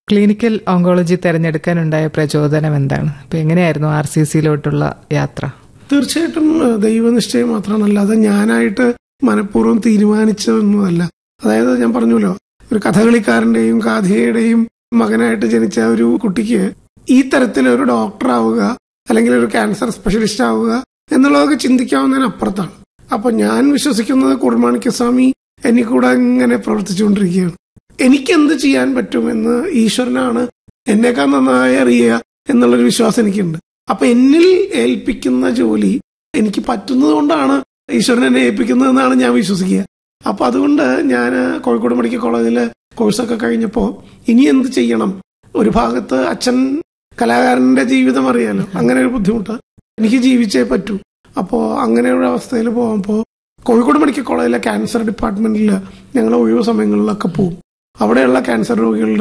clinical oncology തിരഞ്ഞെടുക്കാനുണ്ടായ പ്രചോദനം എന്താണ് ഇപ്പൊ എങ്ങനെയായിരുന്നു ആർ സി സിയിലോട്ടുള്ള യാത്ര തീർച്ചയായിട്ടും ഏഹ്, ദൈവനിശ്ചയം മാത്രമാണ് അല്ലാതെ ഞാനായിട്ട് മനഃപൂർവ്വം തീരുമാനിച്ചതൊന്നുമല്ല അതായത് ഞാൻ പറഞ്ഞല്ലോ ഒരു കഥകളിക്കാരന്റെയും കാഥികയുടെയും മകനായിട്ട് ജനിച്ച ഒരു കുട്ടിക്ക് ഈ തരത്തിൽ ഒരു ഡോക്ടർ ആവുക അല്ലെങ്കിൽ ഒരു ക്യാൻസർ സ്പെഷ്യലിസ്റ്റ് ആവുക എന്നുള്ളതൊക്കെ ചിന്തിക്കാവുന്നതിന് അപ്പുറത്താണ് അപ്പൊ ഞാൻ വിശ്വസിക്കുന്നത് കുർമാണിക്കസ്വാമി എന്നെ കൂടെ ഇങ്ങനെ പ്രവർത്തിച്ചുകൊണ്ടിരിക്കുകയാണ് എനിക്ക് എന്ത് ചെയ്യാൻ പറ്റുമെന്ന് ഈശ്വരനാണ് എന്നേക്കാൾ നന്നായി അറിയുക എന്നുള്ളൊരു വിശ്വാസം എനിക്കുണ്ട് അപ്പൊ എന്നിൽ ഏൽപ്പിക്കുന്ന ജോലി എനിക്ക് പറ്റുന്നത് കൊണ്ടാണ് ഈശ്വരൻ എന്നെ ഏൽപ്പിക്കുന്നതെന്നാണ് ഞാൻ വിശ്വസിക്കുക അപ്പൊ അതുകൊണ്ട് ഞാൻ കോഴിക്കോട് മെഡിക്കൽ കോളേജിൽ കോഴ്സൊക്കെ കഴിഞ്ഞപ്പോൾ ഇനി എന്ത് ചെയ്യണം ഒരു ഭാഗത്ത് അച്ഛൻ കലാകാരന്റെ ജീവിതം അറിയാലോ അങ്ങനെ ഒരു ബുദ്ധിമുട്ട് എനിക്ക് ജീവിച്ചേ പറ്റൂ അപ്പോൾ അങ്ങനെ ഒരു അവസ്ഥയിൽ പോകുമ്പോൾ കോഴിക്കോട് മെഡിക്കൽ കോളേജിലെ ക്യാൻസർ ഡിപ്പാർട്ട്മെന്റിൽ ഞങ്ങൾ ഒഴിവ് സമയങ്ങളിലൊക്കെ പോകും അവിടെയുള്ള ക്യാൻസർ രോഗികളുടെ